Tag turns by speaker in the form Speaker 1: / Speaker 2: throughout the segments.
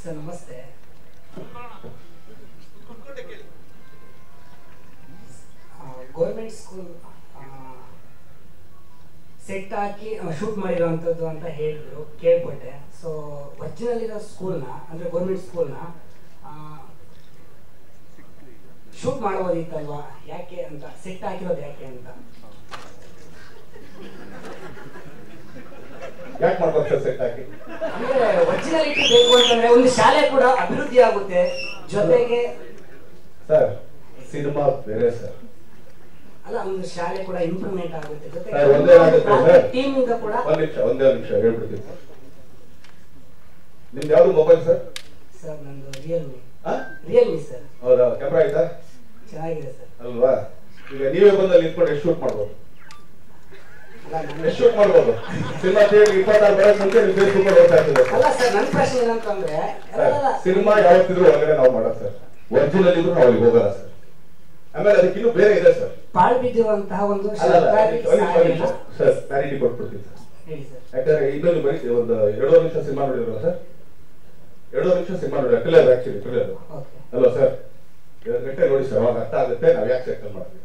Speaker 1: Sir ನಮಸ್ತೆ government school set ಹಾಕಿ shoot ಮಾಡಿರೋವಂಥದ್ದು ಅಂತ ಹೇಳಿದ್ರು ಕೇಳ್ಪಟ್ಟೆ ಸೊ ಒರಿಜಿನಲ್ ಇರೋ ಸ್ಕೂಲ್ನ ಅಂದರೆ ಗೌರ್ಮೆಂಟ್ ಸ್ಕೂಲ್ನ ಶೂಟ್ ಮಾಡ್ಬೋದಿತ್ತಲ್ವಾ ಯಾಕೆ ಅಂತ ಸೆಟ್ ಹಾಕಿರೋದು ಯಾಕೆ ಅಂತ
Speaker 2: ಯಾಕೆ ಮಾಡ್ಬೋದು ಸರ್ ಸೆಟ್ ಹಾಕಿ
Speaker 1: ಅಂದ್ರೆ ಒರಿಜಿನಾಲಿಟಿ ಬೇಕು ಅಂತಂದ್ರೆ ಒಂದು ಶಾಲೆ ಕೂಡ ಅಭಿವೃದ್ಧಿ ಆಗುತ್ತೆ ಜೊತೆಗೆ
Speaker 2: ಸರ್ ಸಿನಿಮಾ ಬೇರೆ ಸರ್
Speaker 1: ಅಲ್ಲ ಒಂದು ಶಾಲೆ ಕೂಡ ಇಂಪ್ರೂವ್ಮೆಂಟ್ ಆಗುತ್ತೆ
Speaker 2: ಸರ್ ಒಂದೇನಾಗುತ್ತೆ ಸರ್
Speaker 1: ಟೀಮ್ ಇಂದ ಕೂಡ
Speaker 2: ಒಂದ್ ನಿಮಿಷ ಒಂದೇ ನಿಮಿಷ ಹೇಳ್ಬಿಡ್ತೀನಿ ಸರ್ ನಿಮ್ದು ಯಾವ್ದು ಮೊಬೈಲ್ ಸರ್
Speaker 1: ಸರ್ ನಂದು ರಿಯಲ್ಮಿ
Speaker 2: ಆ?
Speaker 1: ರಿಯಲ್ಮಿ ಸರ್
Speaker 2: ಹೌದಾ ಕ್ಯಾಮ್ರಾ ಆಯ್ತಾ
Speaker 1: ಚೆನ್ನಾಗಿದೆ ಸರ್
Speaker 2: ಅಲ್ವಾ ಈಗ ನೀವೇ ಬಂದಲ್ಲಿ ನಿಂತ್ಕೊಂಡು ಎಷ್ಟು ಶೂಟ್ ಮಾಡ್ಬೋದು
Speaker 1: ಅಲ್ಲ ನನ್ನ
Speaker 2: ಎಷ್ಟು ಶೂಟ್ ಮಾಡ್ಬೋದು ಸಿನಿಮಾ ಥಿಯೇಟರ್ ಇಪ್ಪತ್ತಾರು ಬರೋಕ್ ಮುಂಚೆ ನೀವು ಫೇಸ್ಬುಕ್ ಅಲ್ಲಿ ಓದ್ತಾ ಇರ್ತೀರ
Speaker 1: ಅಲ್ಲ ಸರ್ ನನ್ನ ಪ್ರಶ್ನೆ ಏನಂತಂದ್ರೆ ಅಲ್ಲ,
Speaker 2: ಸಿನಿಮಾ ಯಾವತ್ತಿದ್ರು ಹೊರಗಡೆ ನಾವು ಮಾಡೋದು ಸರ್ ಒರಿಜಿನಲ್ ಇದ್ರು ನಾವು ಅಲ್ಲಿಗೆ ಹೋಗಲ್ಲ ಸರ್ ಆಮೇಲೆ ಅದಕ್ಕೆ ಇನ್ನೂ ಬೇರೆ ಇದೆ ಸರ್
Speaker 1: ಪಾಳು ಬಿದ್ದಿರುವಂತಹ ಒಂದು
Speaker 2: ಅಲ್ಲ ಅಲ್ಲ
Speaker 1: ಸರ್ಕಾರಿ
Speaker 2: ಒಂದ್ ನಿಮಿಷ, ಒಂದ್ ನಿಮಿಷ.
Speaker 1: ಶಾಲೆನ
Speaker 2: ಸರ್ ಕ್ಲಾರಿಟಿ ಕೊಟ್ಬಿಡ್ತೀನಿ ಸರ್
Speaker 1: ಹೇಳಿ ಸರ್
Speaker 2: ಯಾಕಂದ್ರೆ ಇನ್ನೊಂದು ಬರೀ ಒಂದು ಎರಡೂವರೆ ನಿಮಿಷ ಸಿನಿಮಾ ನೋಡಿದ್ರಲ್ಲ ಸರ್ ಎರಡೂವರೆ ನಿಮಿಷ ಸಿನಿಮಾ ನೋಡಿ ಟ್ರಿಲ್ಲರ್ ಆಕ್ಚುಲಿ ಟ್ರಿಲ್ಲರ್
Speaker 1: ಓಕೆ
Speaker 2: ಅಲ್ವಾ ಸರ್ ಎರಡು ಗಂಟೆ ನೋಡಿ ಸರ್ ಅವಾಗ ಅರ್ಥ ಆಗುತ್ತೆ ನಾವು ಯಾಕೆ ಸೆಕ್ಟಲ್ ಮಾಡ್ತೀವಿ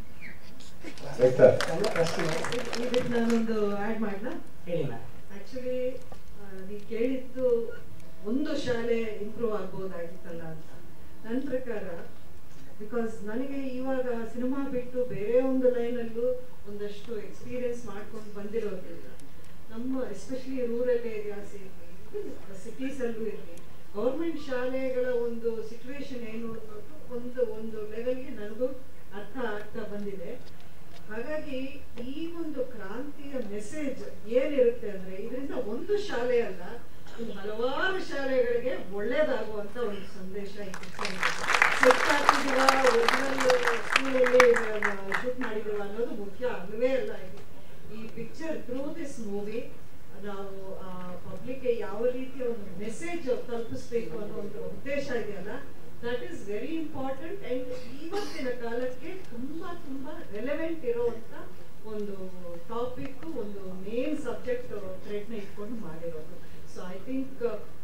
Speaker 2: ರೈಟ್ ಸರ್
Speaker 1: ನನ್ನ ಪ್ರಶ್ನೆ
Speaker 3: ಇದಕ್ಕೆ ನಾನೊಂದು ಆ್ಯಡ್ ಮಾಡ್ಲಾ
Speaker 1: ಹೇಳಿ ಮ್ಯಾಮ್
Speaker 3: ಆಕ್ಚುಲಿ ನೀವು ಕೇಳಿದ್ದು ಒಂದು ಶಾಲೆ ಇಂಪ್ರೂವ್ ಆಗ್ಬೋದಾಗಿತ್ತಲ್ಲ ಅಂತ ನನ್ನ ಪ್ರಕಾರ ಬಿಕಾಸ್ ನನಗೆ ಇವಾಗ ಸಿನಿಮಾ ಬಿಟ್ಟು ಬೇರೆ ಒಂದು ಲೈನಲ್ಲೂ ಒಂದಷ್ಟು ಎಕ್ಸ್ಪೀರಿಯನ್ಸ್ ಮಾಡ್ಕೊಂಡು ಬಂದಿರೋದ್ರಿಂದ ನಮ್ಮ ಎಸ್ಪೆಷಲಿ ರೂರಲ್ ಏರಿಯಾಸ್ ಇರಲಿ ಸಿಟೀಸಲ್ಲೂ ಇರಲಿ ಗೌರ್ಮೆಂಟ್ ಶಾಲೆಗಳ ಒಂದು ಸಿಚುವೇಶನ್ ಏನು ಅನ್ನೋದು ಒಂದು ಒಂದು ಲೆವೆಲ್ಗೆ ನನಗೂ ಅರ್ಥ ಆಗ್ತಾ ಬಂದಿದೆ ಹಾಗಾಗಿ ಈ ಒಂದು ಕ್ರಾಂತಿಯ ಮೆಸೇಜ್ ಏನಿರುತ್ತೆ ಅಂದ್ರೆ ಇದರಿಂದ ಒಂದು ಶಾಲೆ ಅಲ್ಲ ಇದು ಹಲವಾರು ಶಾಲೆಗಳಿಗೆ ಒಳ್ಳೇದಾಗುವಂತ ಒಂದು ಸಂದೇಶ ಈ ಸೆಟ್ ಹಾಕಿದೀವ ಒರಿಜಿನಲ್ ಸ್ಕೂಲಲ್ಲಿ ಶೂಟ್ ಮಾಡಿದೀವ ಅನ್ನೋದು ಮುಖ್ಯ ಅಲ್ಲವೇ ಅಲ್ಲ ಇದು ಈ ಪಿಕ್ಚರ್ ಥ್ರೂ ದಿಸ್ ಮೂವಿ ನಾವು ಪಬ್ಲಿಕ್ಗೆ ಯಾವ ರೀತಿಯ ಒಂದು ಮೆಸೇಜ್ ತಲುಪಿಸ್ಬೇಕು ಅನ್ನೋ ಒಂದು ಉದ್ದೇಶ ಇದೆಯಲ್ಲ that is very important and ಇವತ್ತಿನ ಕಾಲಕ್ಕೆ ತುಂಬಾ ತುಂಬಾ ರೆಲೆವೆಂಟ್ ಇರುವಂತ ಒಂದು ಟಾಪಿಕ್ ಒಂದು ಮೇನ್ ಸಬ್ಜೆಕ್ಟ್ ಥ್ರೆಡ್ನ ಇಟ್ಕೊಂಡು ಮಾಡಿರೋದು ಸೊ ಐ ಥಿಂಕ್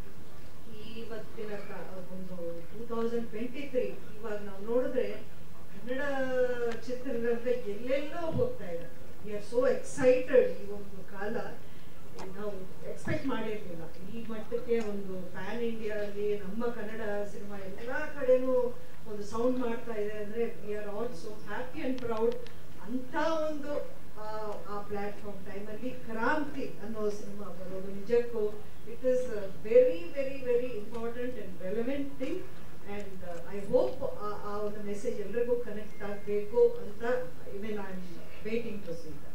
Speaker 3: ಇವತ್ತಿನ ಕಾ- ಒಂದು ಟೂ ತೌಸಂಡ್ ಟ್ವೆಂಟಿ ತ್ರೀ ಇವಾಗ ನಾವು ನೋಡಿದ್ರೆ ಕನ್ನಡ ಚಿತ್ರರಂಗ ಎಲ್ಲೆಲ್ಲೋ ಹೋಗ್ತಾ ಇದೆ ವಿ ಆರ್ ಸೋ ಎಕ್ಸೈಟೆಡ್ ಈ ಒಂದು ಕಾಲ ನಾವು ಎಕ್ಸ್ಪೆಕ್ಟ್ ಮಾಡಿರ್ಲಿಲ್ಲ ಈ ಮಟ್ಟಕ್ಕೆ ಒಂದು ಪ್ಯಾನ್ ಇಂಡಿಯಾ ಅಲ್ಲಿ ನಮ್ಮ ಕನ್ನಡ ಸಿನಿಮಾ ಎಲ್ಲಾ ಕಡೆನೂ ಒಂದು ಸೌಂಡ್ ಮಾಡ್ತಾ ಇದೆ ಅಂದ್ರೆ we are all so happy and proud ಅಂತ ಒಂದು ಆ- ಆ ಪ್ಲಾಟ್ಫಾರ್ಮ್ ಟೈಮಲ್ಲಿ ಕ್ರಾಂತಿ ಅನ್ನೋ ಸಿನಿಮಾ ಬರೋದು ನಿಜಕ್ಕೂ it is very very very important and relevant thing and I hope ಆ ಒಂದು ಮೆಸೇಜ್ ಎಲ್ರಿಗೂ ಕನೆಕ್ಟ್ ಆಗಬೇಕು ಅಂತ even I am waiting to C